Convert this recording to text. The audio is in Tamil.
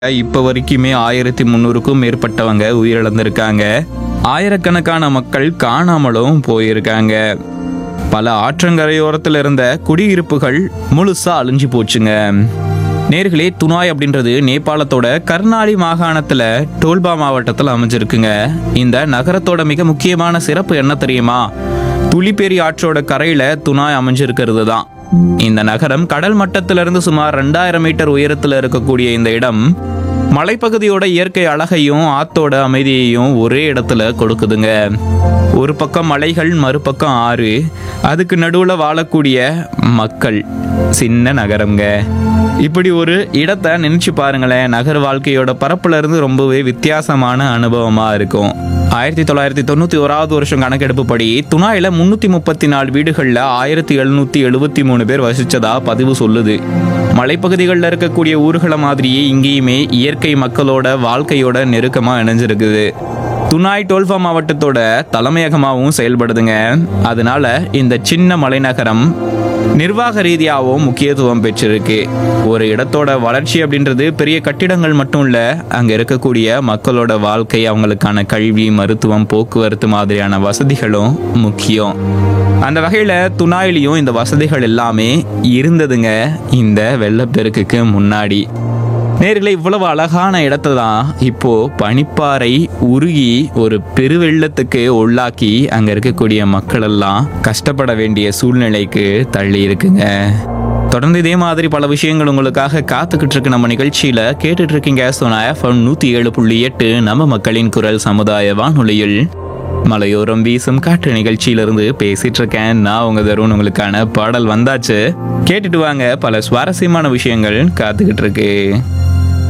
இப்போ வரைக்குமே ஆயிரத்தி முந்நூறுக்கும் மேற்பட்டவங்க உயிரிழந்திருக்காங்க ஆயிரக்கணக்கான மக்கள் காணாமலும் போயிருக்காங்க பல ஆற்றங்கரையோரத்தில் இருந்த குடியிருப்புகள் முழுசா அழிஞ்சு போச்சுங்க நேர்களே துனாய் அப்படின்றது நேபாளத்தோட கர்நாலி மாகாணத்துல டோல்பா மாவட்டத்தில் அமைஞ்சிருக்குங்க இந்த நகரத்தோட மிக முக்கியமான சிறப்பு என்ன தெரியுமா துளிப்பேரி ஆற்றோட கரையில துனாய் அமைஞ்சிருக்கிறது தான் இந்த நகரம் கடல் மட்டத்திலிருந்து சுமார் ரெண்டாயிரம் மீட்டர் உயரத்தில் இருக்கக்கூடிய இந்த இடம் மலைப்பகுதியோட இயற்கை அழகையும் ஆத்தோட அமைதியையும் ஒரே இடத்துல கொடுக்குதுங்க ஒரு பக்கம் மலைகள் மறுபக்கம் ஆறு அதுக்கு நடுவில் வாழக்கூடிய மக்கள் சின்ன நகரம்ங்க இப்படி ஒரு இடத்தை நினைச்சு பாருங்களேன் நகர் வாழ்க்கையோட பரப்புல இருந்து ரொம்பவே வித்தியாசமான அனுபவமா இருக்கும் ஆயிரத்தி தொள்ளாயிரத்தி தொண்ணூத்தி ஓராவது வருஷம் கணக்கெடுப்புப்படி துணாயில முன்னூத்தி முப்பத்தி நாலு வீடுகள்ல ஆயிரத்தி எழுநூத்தி எழுபத்தி மூணு பேர் வசிச்சதா பதிவு சொல்லுது மலைப்பகுதிகளில் இருக்கக்கூடிய ஊர்களை மாதிரியே இங்கேயுமே இயற்கை மக்களோட வாழ்க்கையோட நெருக்கமா இணைஞ்சிருக்குது துனாய் டோல்ஃபா மாவட்டத்தோட தலைமையகமாகவும் செயல்படுதுங்க அதனால இந்த சின்ன மலைநகரம் நிர்வாக ரீதியாகவும் முக்கியத்துவம் பெற்றிருக்கு ஒரு இடத்தோட வளர்ச்சி அப்படின்றது பெரிய கட்டிடங்கள் மட்டும் இல்ல அங்க இருக்கக்கூடிய மக்களோட வாழ்க்கை அவங்களுக்கான கல்வி மருத்துவம் போக்குவரத்து மாதிரியான வசதிகளும் முக்கியம் அந்த வகையில துணாயிலையும் இந்த வசதிகள் எல்லாமே இருந்ததுங்க இந்த வெள்ளப்பெருக்குக்கு முன்னாடி நேர்களை இவ்வளவு அழகான இடத்தை தான் இப்போ பனிப்பாறை உருகி ஒரு பெருவெள்ளத்துக்கு உள்ளாக்கி அங்க இருக்கக்கூடிய மக்கள் எல்லாம் கஷ்டப்பட வேண்டிய சூழ்நிலைக்கு தள்ளி இருக்குங்க தொடர்ந்து இதே மாதிரி பல விஷயங்கள் உங்களுக்காக காத்துக்கிட்டு இருக்கு நம்ம நிகழ்ச்சியில கேட்டுட்டு இருக்கீங்க சோனா எஃப்எம் நூத்தி ஏழு புள்ளி எட்டு நம்ம மக்களின் குரல் சமுதாய வானொலியில் மலையோரம் வீசும் காற்று நிகழ்ச்சியிலிருந்து பேசிட்டு இருக்கேன் நான் உங்க தருண் உங்களுக்கான பாடல் வந்தாச்சு கேட்டுட்டு வாங்க பல சுவாரஸ்யமான விஷயங்கள் காத்துக்கிட்டு இருக்கு